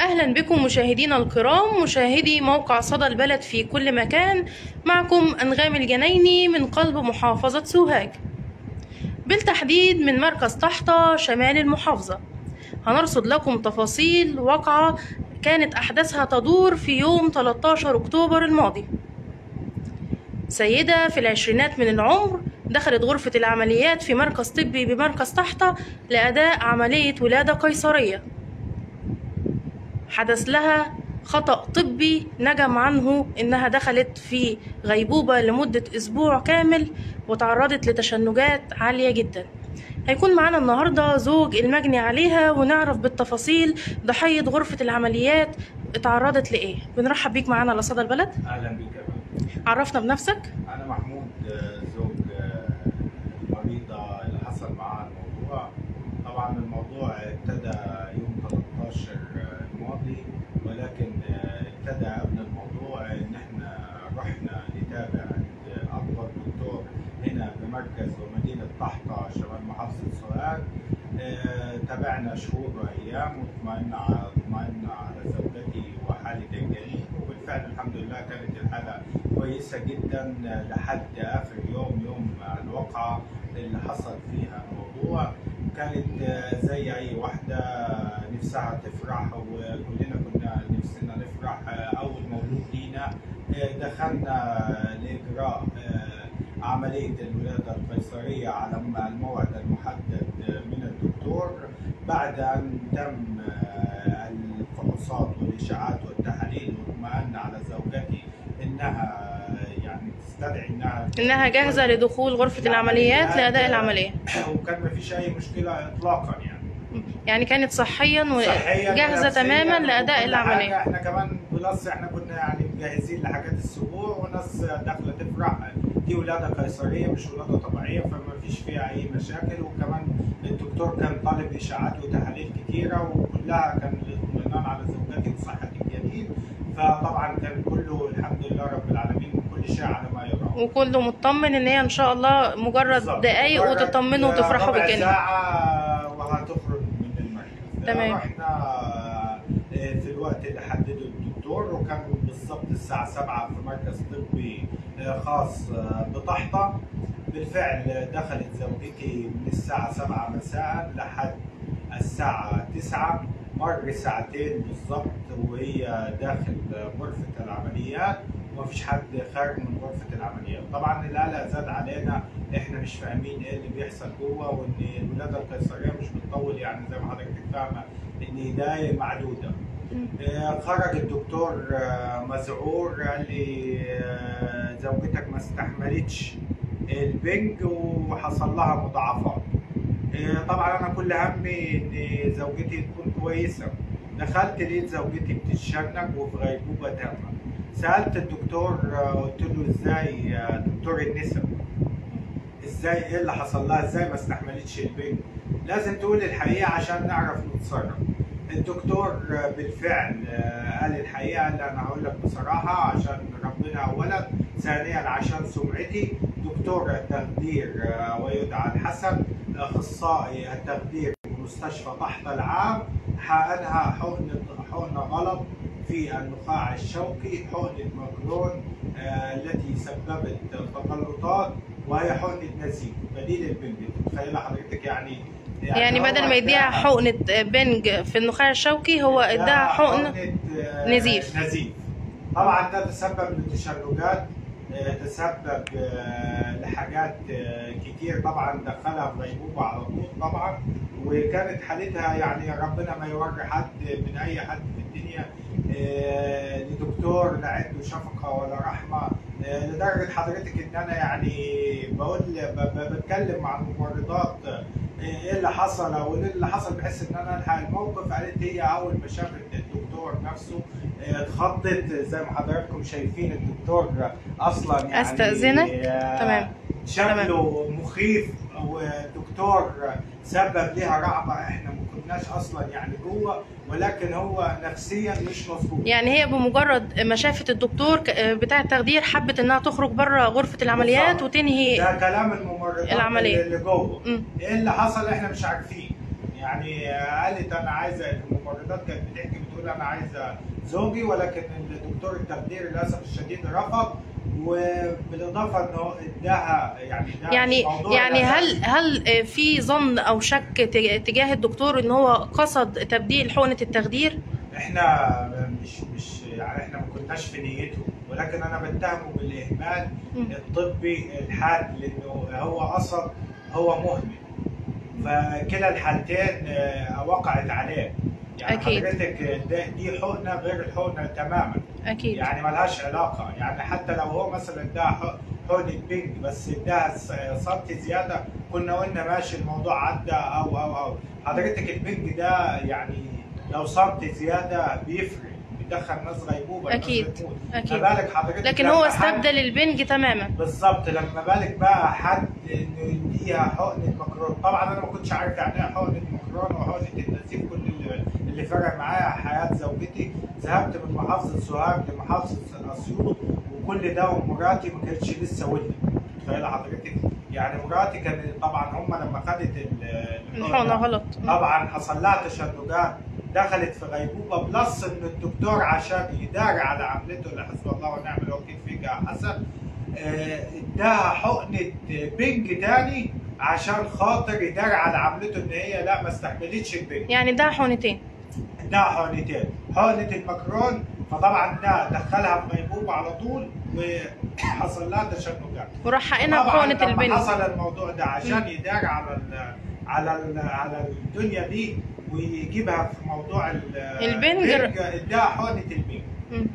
أهلا بكم مشاهدينا الكرام مشاهدي موقع صدى البلد في كل مكان معكم أنغام الجنايني من قلب محافظة سوهاج بالتحديد من مركز طحطة شمال المحافظة هنرصد لكم تفاصيل واقعة كانت أحداثها تدور في يوم 13 أكتوبر الماضي سيدة في العشرينات من العمر دخلت غرفة العمليات في مركز طبي بمركز طحطة لأداء عملية ولادة قيصرية حدث لها خطأ طبي نجم عنه إنها دخلت في غيبوبة لمدة أسبوع كامل وتعرضت لتشنجات عالية جدا هيكون معانا النهاردة زوج المجني عليها ونعرف بالتفاصيل ضحية غرفة العمليات اتعرضت لإيه بنرحب بيك معانا على صدى البلد اهلا بك يا فندم. عرفنا بنفسك انا محمود آه، زوج آه، المريضه اللي حصل معاها الموضوع طبعا الموضوع ابتدى يوم 13 الماضي ولكن آه، ابتدى قبل الموضوع ان احنا رحنا نتابع عند اكبر دكتور هنا بمركز ومدينه طحطا شمال محافظه سوهاج آه، تابعنا شهور وايام واطمئنا على اطمئنا على زوجتي وحاله الجنين وبالفعل الحمد لله كانت الحاله كويسه جدا لحد اخر يوم يوم الوقعه اللي حصل فيها الموضوع كانت آه، زي اي واحده نفسها تفرح وكلنا كنا نفسنا نفرح آه، اول مولود لينا آه، دخلنا لاجراء آه، عمليه الولاده القيصريه على الموعد المحدد من الدكتور بعد ان تم آه، الفحوصات والاشاعات والتحاليل واطمأن على زوجتي انها يعني تستدعي انها إنها جاهزة لدخول غرفة العمليات لأداء العملية وكان ما فيش اي مشكله اطلاقا يعني يعني كانت صحيا صحيا وجاهزة ونفسياً تماما لأداء وكل العملية حاجة. احنا كمان بلس احنا كنا يعني مجهزين لحاجات السبوع وناس داخله تفرح دي ولاده قيصريه مش ولاده طبيعيه فما فيش فيها اي مشاكل وكمان الدكتور كان طالب اشاعات وتحاليل كتيره وكلها كان الاطمئنان على زوجتي وصحه الجنين فطبعا كان كله الحمد لله رب العالمين كل شيء على ما يرام وكله مطمن ان هي ان شاء الله مجرد بالظبط. دقايق مجرد وتطمنوا وتفرحوا ربع بالجنين ساعة وهتخرج من المركز تمام. رحنا آه، في الوقت اللي حدده الدكتور وكان بالظبط الساعة 7 في مركز طبي آه، خاص آه، بطحطة بالفعل دخلت زوجتي من الساعة 7 مساء لحد الساعة 9 مر ساعتين بالظبط وهي داخل غرفة العمليات وما فيش حد خارج من غرفة العمليات طبعا القلق زاد علينا احنا مش فاهمين ايه اللي بيحصل جوه وان الولاده القيصريه مش بتطول يعني زي ما حضرتك فاهمه ان دقايق معدوده آه، خرج الدكتور آه، مذعور قال لي آه، زوجتك ما استحملتش البنج وحصل لها مضاعفات آه، طبعا انا كل همي ان زوجتي تكون كويسه دخلت لقيت زوجتي بتتشنج وفي غيبوبه تامه سالت الدكتور آه، قلت له ازاي يا دكتور النساء ازاي ايه اللي حصل لها ازاي ما استحملتش البنج لازم تقول الحقيقه عشان نعرف نتصرف الدكتور آه، بالفعل آه، قال الحقيقه قال انا هقول لك بصراحه عشان ربنا اولا ثانيا عشان سمعتي دكتور التخدير آه، ويدعى الحسن اخصائي التخدير بمستشفى طحطا العام حقنها حقنه حقنه غلط في النخاع الشوكي حقنه مكرون آه، التي سببت تقلطات وهي حقنه نزيف بديل البنج تخيل حضرتك يعني يعني هو بدل ما يديها اداها- حقنة بنج في النخاع الشوكي هو اداها حقن آه، نزيف. نزيف طبعا ده تسبب لتشنجات آه، تسبب آه، لحاجات آه، كتير طبعا دخلها في غيبوبه على طول طبعا وكانت حالتها يعني ربنا ما يوري حد من اي حد في الدنيا آه، لدكتور لا عنده شفقه ولا رحمه آه، لدرجه حضرتك ان انا يعني بقول ب- ب- بتكلم مع الممرضات آه، ايه اللي حصل او ايه اللي حصل بحيث ان انا الحق الموقف قالت هي اول ما شافت الدكتور نفسه آه، اتخضت زي ما حضراتكم شايفين الدكتور اصلا يعني أستأذنك؟ آه، تمام. شكله مخيف ودكتور سبب لها رعبه احنا ما كناش اصلا يعني جوه ولكن هو نفسيا مش مظبوط يعني هي بمجرد ما شافت الدكتور ك- بتاع التخدير حبت انها تخرج بره غرفة العمليات بالظبط. وتنهي ده كلام الممرضات العملية. اللي جوه مم. ايه اللي حصل احنا مش عارفين يعني قالت انا عايزه الممرضات كانت بتحكي بتقول انا عايزه زوجي ولكن الدكتور التخدير للاسف الشديد رفض وبالاضافه انه اداها يعني ده يعني موضوع يعني الأساس. هل هل في ظن او شك تج- تجاه الدكتور ان هو قصد تبديل حقنه التخدير احنا مش مش يعني احنا ما كناش في نيته ولكن انا بتهمه بالاهمال مم. الطبي الحاد لانه هو قصد هو مهمل فكلا الحالتين آه، وقعت عليه يعني أكيد. حضرتك ده- دي حقنه غير الحقنه تماما اكيد يعني ملهاش علاقه يعني حتى لو هو مثلا اداها ح- حقنه بينج بس اداها س- سنتي زياده كنا قلنا ماشي الموضوع عدى او او او حضرتك البينج ده يعني لو سنتي زياده بيفرق بيدخل ناس غيبوبه الناس أكيد. بتموت. أكيد. ما بالك حضرتك لكن لما هو حد- استبدل البنج تماما بالظبط لما بالك بقى حد انه يديها حقنه مكرونه طبعا انا ما كنتش عارف يعني ايه حقنه مكرونه وحقنه النزيف كل اللي, اللي فرق معايا حياه زوجتي ذهبت من محافظه سوهاج لمحافظه اسيوط وكل ده ومراتي ما كانتش لسه ولدت تخيل حضرتك يعني مراتي كان طبعا هم لما خدت ال- الحقنه غلط طبعا حصل لها تشنجات دخلت في غيبوبه بلس ان الدكتور عشان يداري على عملته اللي حسب الله ونعم الوكيل فيك يا حسن آه، اداها حقنه بنج تاني عشان خاطر يداري على عملته ان هي لا ما استحملتش البنج يعني ده حقنتين اداها حقنتين حقنه المكرون فطبعا ده دخلها في غيبوبه على طول وحصل لها تشنجات وراح حقنها طبعاً بحقنه لما البنج حصل الموضوع ده عشان يدار على ال على ال على الدنيا دي ويجيبها في موضوع ال- البنج. اداها حقنه البنج مم.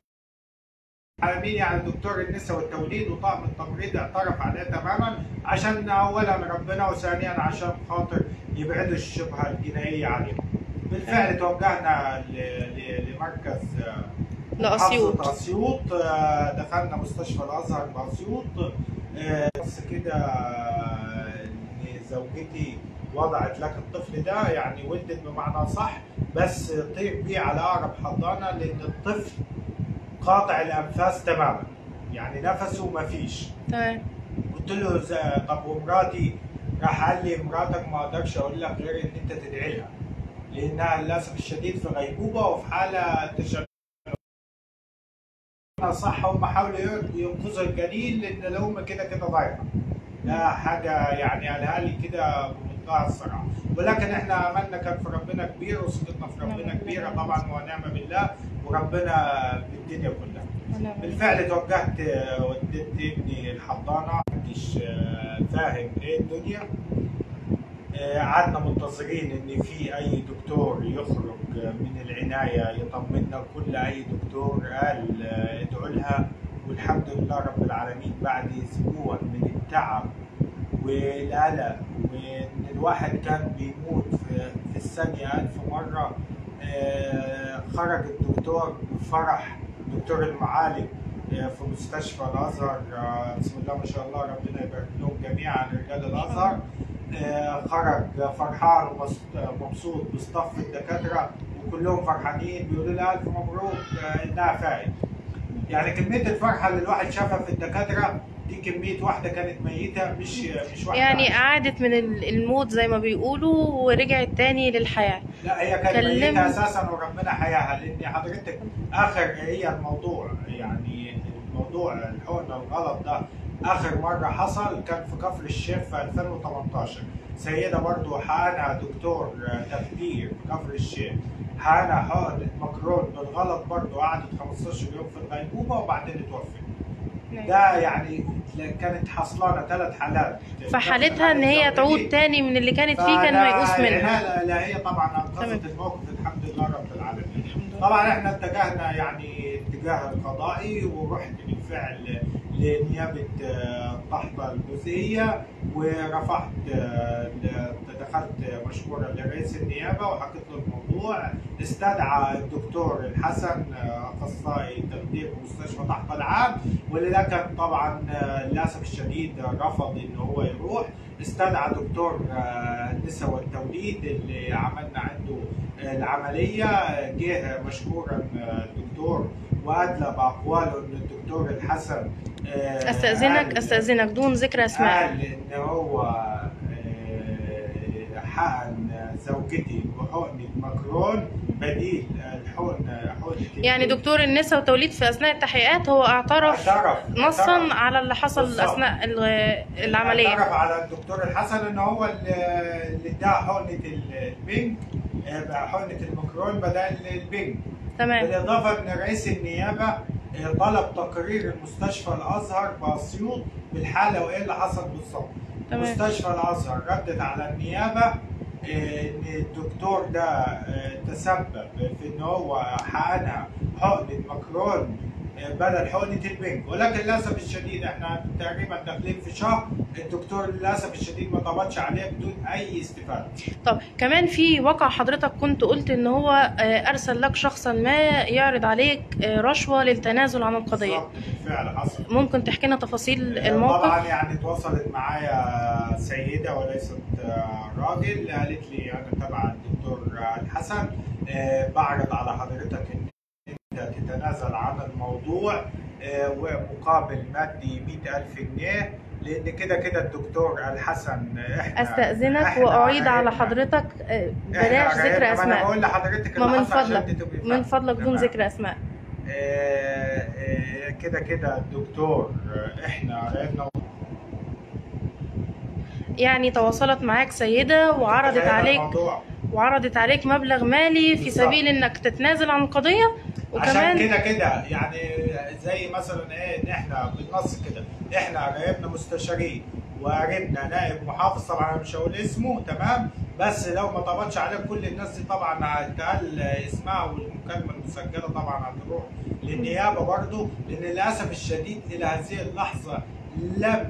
على مين يعني دكتور النساء والتوليد وطاقم التمريض اعترف عليه تماما عشان اولا ربنا وثانيا عشان خاطر يبعدوا الشبهه الجنائيه عليهم. بالفعل توجهنا ل- ل- لمركز آه، لاسيوط محافظة أسيوط آه، دخلنا مستشفى الأزهر بأسيوط آه، بس كده آه، إن زوجتي وضعت لك الطفل ده يعني ولدت بمعنى صح بس طير بيه على أقرب حضانة لأن الطفل قاطع الأنفاس تماما يعني نفسه ما فيش تمام قلت له ز- طب ومراتي راح قال لي مراتك ما اقدرش اقول لك غير ان انت تدعي لها لانها للاسف الشديد في غيبوبه وفي حاله تشنج صح هم حاولوا ينقذوا الجنين لان الام كده كده ضايعه ده حاجه يعني قالها لي كده بمنتهى الصراحه ولكن احنا املنا كان في ربنا كبير وثقتنا في ربنا كبيره طبعا ونعم بالله وربنا بالدنيا كلها بالفعل توجهت آه، وديت ابني الحضانه محدش آه، فاهم ايه الدنيا آه، قعدنا منتظرين ان في اي دكتور يخرج من العنايه يطمنا كل اي دكتور قال آه، ادعوا لها والحمد لله رب العالمين بعد اسبوع من التعب والقلق وان الواحد كان بيموت في, في الثانيه ألف مره آه، خرج الدكتور بفرح دكتور المعالج آه، في مستشفى الازهر آه، بسم الله ما شاء الله ربنا يبارك لهم جميعا رجال الازهر آه، خرج فرحان ومبسوط بصف الدكاتره وكلهم فرحانين بيقولوا لي الف مبروك آه، انها فائت يعني كميه الفرحه اللي الواحد شافها في الدكاتره دي كميه واحده كانت ميته مش مش واحده يعني عايشة. قعدت من ال- الموت زي ما بيقولوا ورجعت تاني للحياة لا هي كانت كلم- ميتة اساسا وربنا حياها لان حضرتك اخر هي الموضوع يعني الموضوع الحقنه الغلط ده اخر مره حصل كان في كفر الشيخ في 2018 سيده برضو حقنها دكتور تخدير في كفر الشيخ حقنها حقنه مكرون بالغلط برضو قعدت 15 يوم في الغيبوبه وبعدين اتوفت ده يعني كانت حصلانه ثلاث حالات فحالتها ان هي تعود تاني من اللي كانت فيه كان فده ميؤوس منها العناية الإلهية طبعا أنقذت تمام. الموقف الحمد لله رب العالمين. طبعا احنا اتجهنا يعني اتجاه القضائي ورحت بالفعل لنيابة آه، الطحطة الجزئية ورفعت آه، ل- دخلت مشكورا لرئيس النيابة وحكيت له الموضوع استدعى الدكتور الحسن آه، أخصائي تخدير بمستشفى طحطة العام واللي ده كان طبعا آه، للأسف الشديد رفض إن هو يروح استدعى دكتور آه، النساء والتوليد اللي عملنا عنده آه، العمليه جه مشكورا آه، الدكتور وادلى باقواله ان الدكتور الحسن آه، استاذنك قال- استاذنك دون ذكر اسماء قال ان هو آه، حقن زوجتي بحقنه مكرون بديل الحقن حقنه يعني البنج. دكتور النساء وتوليد في اثناء التحقيقات هو اعترف اعترف نصا اعترف. على اللي حصل بالظبط. اثناء ال- العمليه اعترف على الدكتور الحسن ان هو اللي اللي اداها حقنه البنج آه، بقى حقنه المكرون بدل البنج تمام بالاضافه ان رئيس النيابه آه، طلب تقرير المستشفى الازهر باسيوط بالحاله وايه اللي حصل بالظبط تمام. مستشفى الازهر ردت على النيابه آه، ان الدكتور ده آه، تسبب في ان هو حقنها حقنه مكرون آه، بدل حقنه البنج ولكن للاسف الشديد احنا تقريبا داخلين في شهر الدكتور للاسف الشديد ما طبطش عليه بدون اي استفاده طب كمان في واقع حضرتك كنت قلت ان هو آه، ارسل لك شخصا ما يعرض عليك آه، رشوه للتنازل عن القضيه بالظبط بالفعل حصل ممكن تحكي لنا تفاصيل الموقف طبعا يعني تواصلت معايا سيده وليست آه، راجل قالت لي انا تبع الدكتور الحسن آه، بعرض على حضرتك ان انت تتنازل عن الموضوع آه، ومقابل مادي 100000 جنيه لان كده كده الدكتور الحسن احنا استاذنك إحنا واعيد على قرايبنا. حضرتك آه، إحنا بلاش قرايبنا. ذكر ما انا اسماء بقول لحضرتك ما اللي من حصل عشان فضلك تبقي من فاهمة. فضلك بدون تمام. ذكر اسماء آه، آه، كده كده الدكتور آه، احنا قرايبنا يعني تواصلت معاك سيده وعرضت تخيل عليك الموضوع. وعرضت عليك مبلغ مالي في بالظبط. سبيل انك تتنازل عن القضيه عشان وكمان كده كده يعني زي مثلا ايه ان احنا بالنص كده احنا قرايبنا مستشارين وقريبنا نائب محافظ طبعا انا مش هقول اسمه تمام بس لو ما طبطش عليه كل الناس دي طبعا هتقال اسمها والمكالمه المسجله طبعا هتروح للنيابه برضه لان للاسف الشديد الى هذه اللحظه لم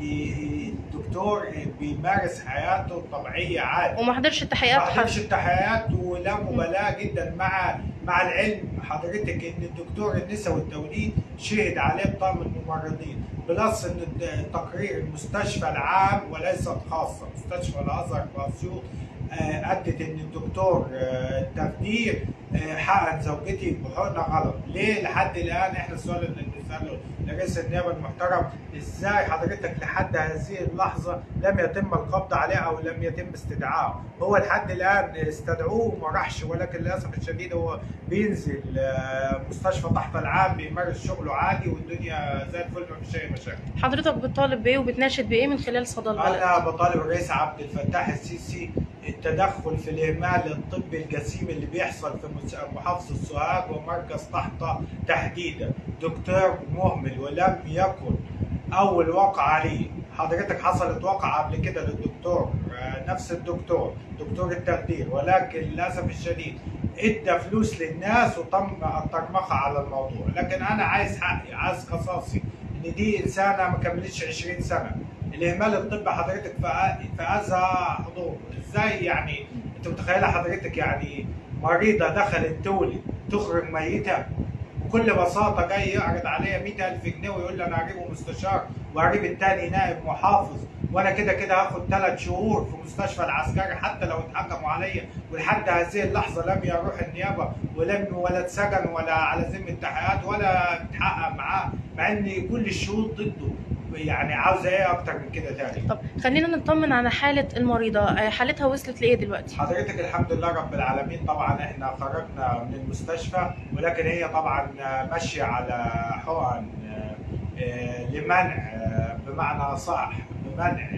ي- الدكتور بيمارس حياته الطبيعيه عادي وما حضرش التحقيقات ما حد حضرش التحقيقات ولا مبالاه جدا مع مع العلم حضرتك ان الدكتور النساء والتوليد شهد عليه بطاقم الممرضين بلس ان الد- تقرير المستشفى العام وليست خاصه مستشفى الازهر في اسيوط آه، ادت ان الدكتور آه، التخدير آه، حقن زوجتي بحقنه غلط ليه لحد الان احنا السؤال اللي بنساله لرئيس النيابه المحترم ازاي حضرتك لحد هذه اللحظه لم يتم القبض عليه او لم يتم استدعائه هو لحد الان استدعوه وما راحش ولكن للاسف الشديد هو بينزل آه، مستشفى تحت العام بيمارس شغله عادي والدنيا زي الفل ما فيش اي مشاكل حضرتك بتطالب بايه وبتناشد بايه من خلال صدى البلد انا بطالب الرئيس عبد الفتاح السيسي التدخل في الاهمال الطبي الجسيم اللي بيحصل في مس- محافظه سوهاج ومركز طحطا تحديدا دكتور مهمل ولم يكن اول وقع عليه حضرتك حصلت وقعة قبل كده للدكتور آه، نفس الدكتور دكتور التخدير ولكن للاسف الشديد ادى فلوس للناس وتم الترمخة على الموضوع لكن انا عايز حقي عايز قصاصي ان دي انسانه ما كملتش 20 سنه الاهمال الطبي حضرتك في أ- في اذى حضور ازاي يعني انت متخيله حضرتك يعني مريضه دخلت تولد تخرج ميته بكل بساطه جاي يعرض عليا 100000 جنيه ويقول لي انا هجيبه مستشار وهجيب التاني نائب محافظ وانا كده كده هاخد ثلاث شهور في مستشفى العسكري حتى لو اتحكموا عليا ولحد هذه اللحظه لم يروح النيابه ولم ولا اتسجن ولا على ذمه تحقيقات ولا اتحقق معاه مع ان كل الشهود ضده يعني عاوزه ايه اكتر من كده تاني طب خلينا نطمن على حاله المريضه آه، حالتها وصلت لايه دلوقتي حضرتك الحمد لله رب العالمين طبعا احنا خرجنا من المستشفى ولكن هي طبعا ماشيه على حقن آه، آه، لمنع آه، بمعنى صح بمنع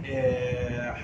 آه،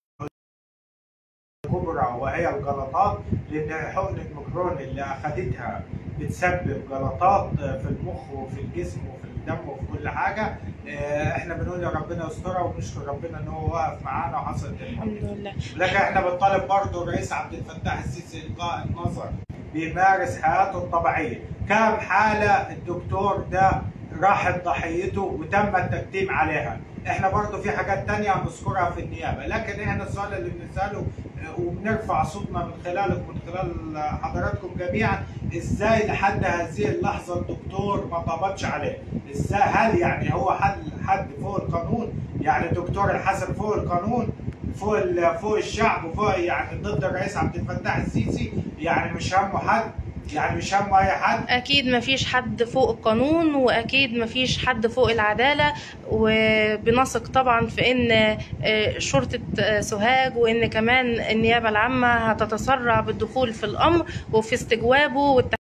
كبرى وهي الجلطات لان حقن الميكرون اللي اخذتها بتسبب جلطات في المخ وفي الجسم وفي الدم وفي كل حاجه آه، احنا بنقول يا ربنا يسترها ونشكر ربنا ان هو واقف معانا وحصلت الحمد الموضوع لله لكن احنا بنطالب برضه الرئيس عبد الفتاح السيسي القاء النظر بيمارس حياته الطبيعيه كم حاله الدكتور ده راحت ضحيته وتم التقديم عليها احنا برضه في حاجات تانية هنذكرها في النيابه لكن احنا السؤال اللي بنساله آه، وبنرفع صوتنا من خلالك ومن خلال حضراتكم جميعا ازاي لحد هذه اللحظه الدكتور ما طبطش عليه ازاي هل يعني هو حد حد فوق القانون يعني الدكتور الحسن فوق القانون فوق ال- فوق الشعب وفوق يعني ضد الرئيس عبد الفتاح السيسي يعني مش همه حد يعني مش هم اي حد اكيد مفيش حد فوق القانون واكيد مفيش حد فوق العداله وبنثق طبعا في ان آه، شرطه آه، سوهاج وان كمان النيابه العامه هتتسرع بالدخول في الامر وفي استجوابه والتحقيق